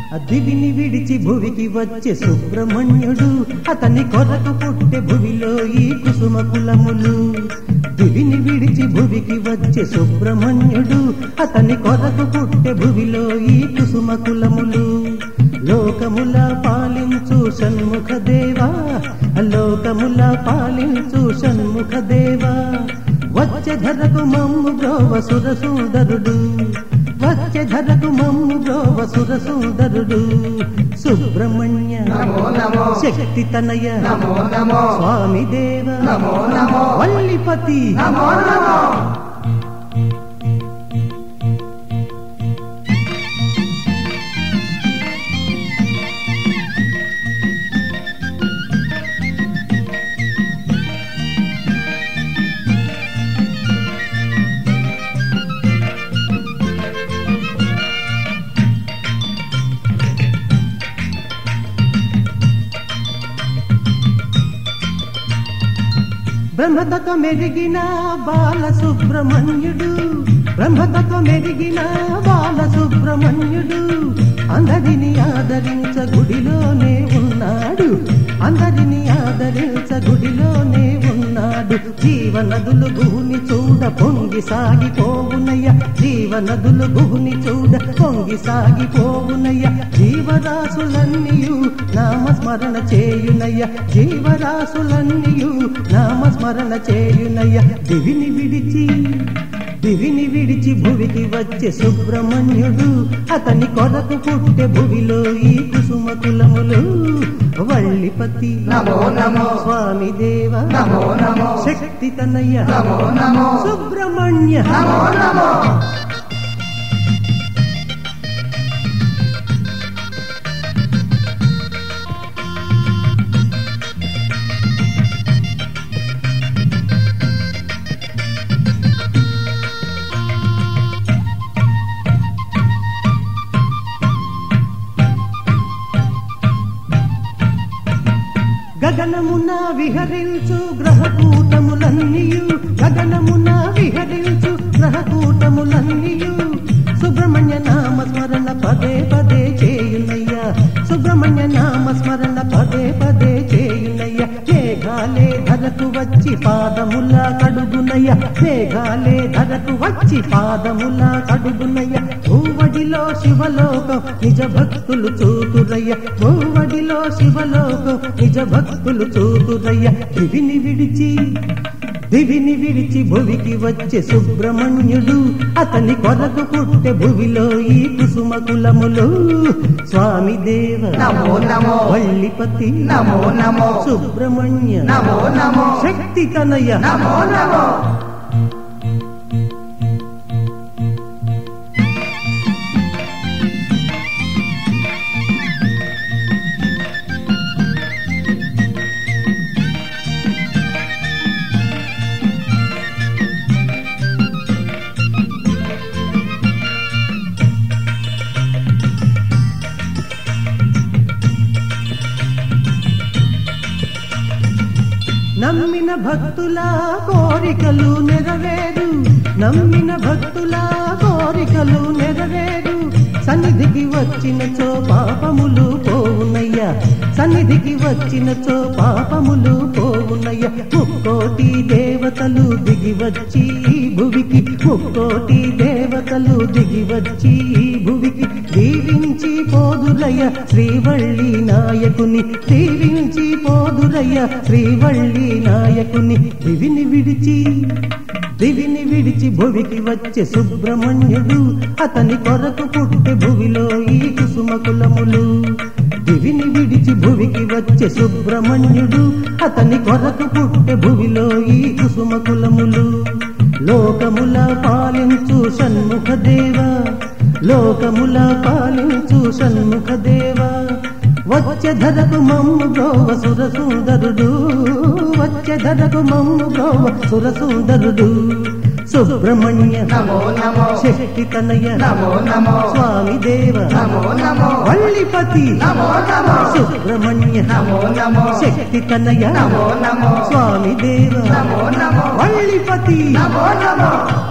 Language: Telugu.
దివిని విడిచి భువికి వచ్చే సుబ్రహ్మణ్యుడు అతని కొరకు పుట్టె భువిలో ఈ కుసుమ కులములు దివిని విడిచి భువికి వచ్చే సుబ్రహ్మణ్యుడు అతని కొరకు పుట్టె భువిలో ఈ కుసుమ కులములు లోకముల పాలించు షణ్ముఖ దేవా లోకముల పాలించు షణ్ముఖ దేవా వచ్చే ధరకు మమ్ము బ్రోవ సుర సుందరుడు వచ్చే ధరకు మమ్ము బ్రోవ సుర సుందరుడు సుబ్రహ్మణ్య నమో నమో శక్తి తనయ నమో నమో స్వామి దేవ నమో నమో వల్లిపతి నమో నమో బ్రహ్మతత్వ మెరిగిన బాల సుబ్రహ్మణ్యుడు బ్రహ్మతత్వ మెరిగిన బాల సుబ్రహ్మణ్యుడు అందరిని ఆదరించ గుడిలోనే ఉన్నాడు అందరిని ఆదరించ గుడిలోనే ఉన్నాడు జీవనదులు భూమి చూడ పొంగి సాగిపోవునయ్య జీవనదులు భూమి చూడ పొంగి సాగిపోవునయ్య జీవరాశులన్నీయు నామస్మరణ చేయునయ్య జీవరాశులన్నీయు నామస్మరణ చేయునయ్య దివిని విడిచి దివిని విడిచి భువికి వచ్చే సుబ్రహ్మణ్యుడు అతని కొరకు పుట్టె భువిలో ఈ కుసుమ కులములు వల్లిపతి నమో నమో స్వామి దేవ నమో నమో శక్తి తనయ్య నమో నమో సుబ్రహ్మణ్య నమో నమో గగనమున విహరించు గ్రహకూటములన్నీయు గగనమున విహరించు గ్రహకూటములన్నీయు సుబ్రహ్మణ్య నామ స్మరణ పదే పదే చేయునయ్యా సుబ్రహ్మణ్య నామ స్మరణ పదే పదే చేయునయ్య మేఘాలే ధరకు వచ్చి పాదముల కడుగునయ్య మేఘాలే ధరకు వచ్చి పాదముల కడుగునయ్య భూవడిలో శివలోకం నిజ భక్తులు చూతురయ్య భూవడిలో శివలోకం నిజ భక్తులు చూతురయ్య దివిని విడిచి దివిని విడిచి భువికి వచ్చే సుబ్రహ్మణ్యుడు అతని కొరకు పుట్టె భువిలో ఈ కుసుమ కులములు స్వామి దేవ నమో నమో వల్లిపతి నమో నమో సుబ్రహ్మణ్య నమో నమో శక్తి తనయ నమో నమో నమ్మిన భక్తుల కోరికలు నెరవేరు నమ్మిన భక్తుల కోరికలు నెరవేరు సన్నిధికి వచ్చినచో పాపములు పోవునయ్యా సన్నిధికి వచ్చినచో పాపములు పోవునయ్య ముక్కోటి దేవతలు దిగి వచ్చి ఈ భువికి ముక్కోటి దేవతలు దిగి వచ్చి ఈ భువికి దీవించి పోదురయ్య శ్రీవల్లి నాయకుని దీవించి పోదురయ్య శ్రీవల్లి నాయకుని దివిని విడిచి దివిని విడిచి భువికి వచ్చే సుబ్రహ్మణ్యుడు అతని కొరకు పుట్టె భువిలో ఈ కుసుమ కులములు దివిని విడిచి భువికి వచ్చే సుబ్రహ్మణ్యుడు అతని కొరకు పుట్టె భువిలో ఈ కుసుమ కులములు లోకముల పాలించు షణ్ముఖ దేవా లోకముల పాలించు షణ్ముఖ దేవా వచ్చే ధరకు మమ్ము బ్రోవ సుర సుందరుడు వచ్చే ధరకు మమ్ము బ్రోవ సుర సుందరుడు సుబ్రహ్మణ్య నమో నమో శక్తి తనయ నమో నమో స్వామి దేవ నమో నమో వల్లిపతి నమో నమో సుబ్రహ్మణ్య నమో నమో శక్తి తనయ నమో నమో స్వామి దేవ నమో నమో వల్లిపతి నమో నమో